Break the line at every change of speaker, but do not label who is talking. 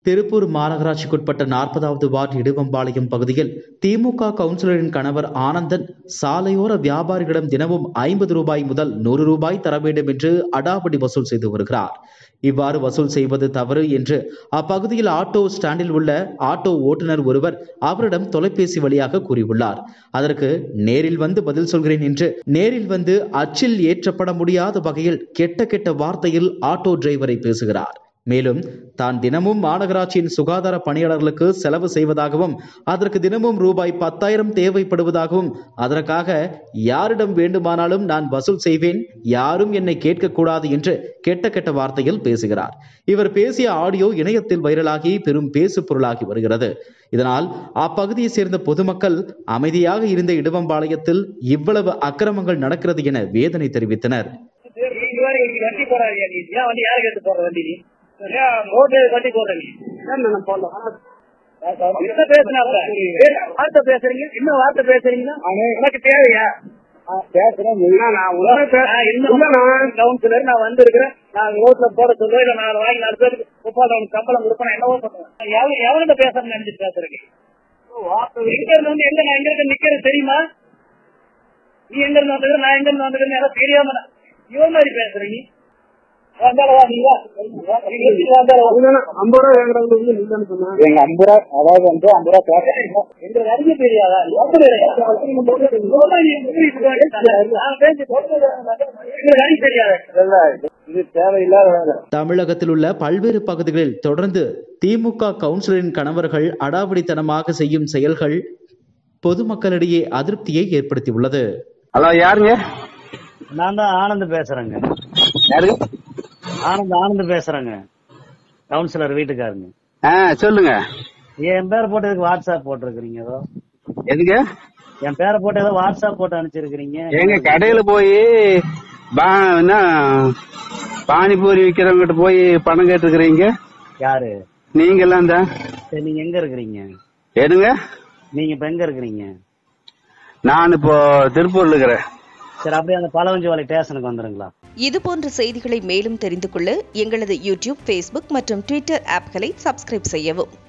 திருப்பூர் மாநகராட்சிக்குட்பட்ட நாற்பதாவது வார்டு இடுவம்பாளையம் பகுதியில் திமுக கவுன்சிலரின் கணவர் ஆனந்தன் சாலையோர வியாபாரிகளிடம் தினமும் ஐம்பது ரூபாய் முதல் நூறு ரூபாய் தர வேண்டும் என்று அடாவடி வசூல் செய்து வருகிறார் இவ்வாறு வசூல் செய்வது தவறு என்று அப்பகுதியில் ஆட்டோ ஸ்டாண்டில் உள்ள ஆட்டோ ஓட்டுநர் ஒருவர் அவரிடம் தொலைபேசி வழியாக கூறியுள்ளார் அதற்கு நேரில் வந்து பதில் சொல்கிறேன் என்று நேரில் வந்து அச்சில் ஏற்றப்பட முடியாத வகையில் கெட்ட கெட்ட வார்த்தையில் ஆட்டோ டிரைவரை பேசுகிறார் மேலும் தான் தினமும் மாநகராட்சியின் சுகாதார பணியாளர்களுக்கு செலவு செய்வதாகவும் அதற்கு தினமும் ரூபாய் பத்தாயிரம் தேவைப்படுவதாகவும் அதற்காக யாரிடம் வேண்டுமானாலும் நான் வசூல் செய்வேன் யாரும் என்னை கேட்கக்கூடாது என்று கெட்ட கெட்ட வார்த்தையில் பேசுகிறார் இவர் பேசிய ஆடியோ இணையத்தில் வைரலாகி பெரும் பேசு பொருளாகி வருகிறது இதனால் அப்பகுதியை சேர்ந்த பொதுமக்கள் அமைதியாக இருந்த இடுவம்பாளையத்தில் இவ்வளவு அக்கிரமங்கள் நடக்கிறது என வேதனை தெரிவித்தனர்
நீ வேற இங்க வண்டி போடாதியா நீ ஏன் வண்டி யாருக்கு எடுத்து போற வண்டி நீ ஏன் ரோடு வண்டி போடுற நீ என்ன போடலாம் என்ன பேசுனாப்ல வார்த்தை பேசுறீங்க இன்னும் வார்த்தை பேசுறீங்கன்னா உனக்கு தேவையா பேசுறேன் நான் உண்மை கவுன்சிலர் நான் வந்திருக்கிறேன் நான் ரோட்ல போட சொல்லுவேன் இல்ல நான் வாங்கி நாலு பேருக்கு முப்பது சம்பளம் கொடுப்பேன் நான் என்னவோ பண்ணுவேன் எவன் எவன்கிட்ட பேசுறேன்னு நினைச்சிட்டு பேசுறீங்க எங்க இருந்து வந்து எங்க நான் எங்க இருக்க நிக்கிறது தெரியுமா நீ எங்க இருந்து வந்தது நான் எங்க இருந்து வந்ததுன்னு எனக்கு தெரியாம நான் இவன் மாதிரி பேசுற நீ வந்தால வா நீ வா வந்தால வா
ஐம்பது ரூபா வாங்குறவங்க வந்து நீங்க சொன்னா
எங்க ஐம்பது ரூபா அதாவது வந்து ஐம்பது ரூபா பேசுறேன் எங்களுக்கு அறிய தெரியாதா எங்களுக்கு அறிய தெரியாதா இது தேவையில்லாத வேலை
தமிழகத்தில் உள்ள பல்வேறு பகுதிகளில் தொடர்ந்து திமுக கவுன்சிலரின் கணவர்கள் அடாவடித்தனமாக செய்யும் செயல்கள் பொதுமக்களிடையே அதிருப்தியை ஏற்படுத்தியுள்ளது
ஹலோ யாருங்க
நான் தான் ஆனந்த் பேசுறேங்க
யாருங்க
ஆனந்த் ஆனந்த் பேசுறேங்க கவுன்சிலர் வீட்டுக்காருங்க
ஆ சொல்லுங்க
என் பேரை போட்டு எதுக்கு வாட்ஸ்அப் போட்டிருக்கிறீங்க ஏதோ
எதுங்க
என் பேரை போட்டு ஏதோ வாட்ஸ்அப் போட்டு அனுப்பிச்சிருக்கிறீங்க
எங்க கடையில போய் என்ன பானிபூரி விக்கிறவங்கிட்ட போய் பணம் கேட்டுக்கிறீங்க
யாரு
நீங்க எல்லாம் தான்
சரி நீங்க எங்க இருக்கிறீங்க
எதுங்க
நீங்க இப்ப எங்க இருக்கிறீங்க
நான் இப்போ திருப்பூர்ல இருக்கிறேன்
சரி அப்படியே அந்த பழவஞ்சிவாலை ஸ்டேஷனுக்கு வந்துருங்களா
இது போன்ற செய்திகளை மேலும் தெரிந்து கொள்ள எங்களது யூடியூப் ஃபேஸ்புக் மற்றும் ட்விட்டர் ஆப்களை சப்ஸ்கிரைப் செய்யவும்